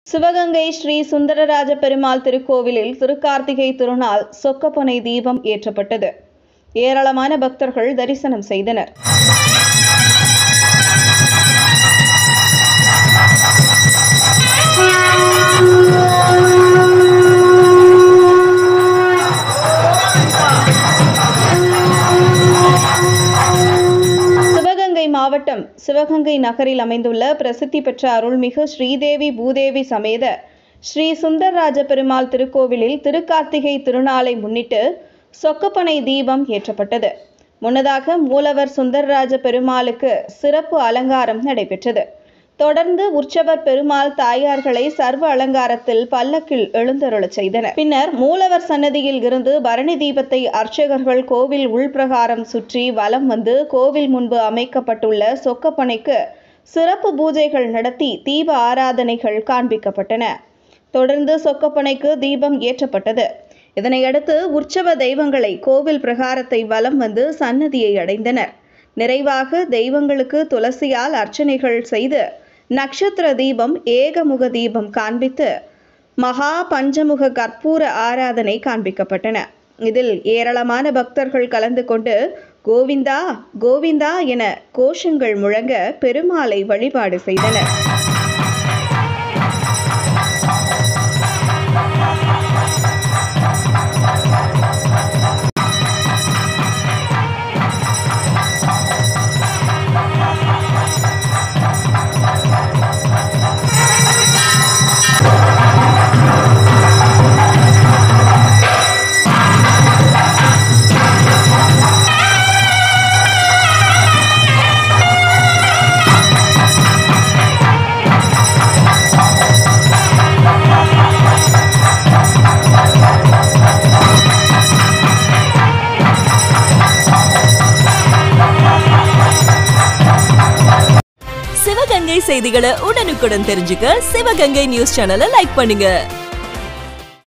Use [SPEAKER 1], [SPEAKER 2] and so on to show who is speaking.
[SPEAKER 1] சிவகங்கை ஸ்ரீ சுந்தரராஜ பெருமாள் திருக்கோவிலில் திருக்கார்த்திகை திருநாள் சொக்கப்பனை தீபம் ஏற்றப்பட்டது ஏராளமான பக்தர்கள் தரிசனம் செய்தனர் சிவகங்கை மாவட்டம் சிவகங்கை நகரில் அமைந்துள்ள பிரசித்தி பெற்ற அருள்மிகு ஸ்ரீதேவி பூதேவி சமேத ஸ்ரீ சுந்தரராஜ பெருமாள் திருக்கோவிலில் திருக்கார்த்திகை திருநாளை முன்னிட்டு சொக்கப்பனை தீபம் ஏற்றப்பட்டது முன்னதாக மூலவர் சுந்தரராஜ பெருமாளுக்கு சிறப்பு அலங்காரம் நடைபெற்றது தொடர்ந்து உற்சவர் பெருமாள் தாயார்களை சர்வ அலங்காரத்தில் பல்லக்கில் எழுந்தருளச் செய்தனர் பின்னர் மூலவர் சன்னதியில் இருந்து பரணி தீபத்தை அர்ச்சகர்கள் கோவில் உள்பிரகாரம் சுற்றி வலம் வந்து கோவில் முன்பு அமைக்கப்பட்டுள்ள சொக்கப்பனைக்கு சிறப்பு பூஜைகள் நடத்தி தீப ஆராதனைகள் காண்பிக்கப்பட்டன தொடர்ந்து சொக்கப்பனைக்கு தீபம் ஏற்றப்பட்டது இதனையடுத்து உற்சவ தெய்வங்களை கோவில் பிரகாரத்தை வலம் வந்து சன்னதியை அடைந்தனர் நிறைவாக தெய்வங்களுக்கு துளசியால் அர்ச்சனைகள் செய்து நட்சத்திர தீபம் ஏகமுக தீபம் காண்பித்து மகா பஞ்சமுக கற்பூர ஆராதனை காண்பிக்கப்பட்டன இதில் ஏராளமான பக்தர்கள் கலந்து கொண்டு கோவிந்தா கோவிந்தா என கோஷங்கள் முழங்க பெருமாளை வழிபாடு செய்தனர்
[SPEAKER 2] சிவகங்கை செய்திகளை உடனுக்குடன் தெரிஞ்சுக்க சிவகங்கை நியூஸ் சேனலை லைக் பண்ணுங்க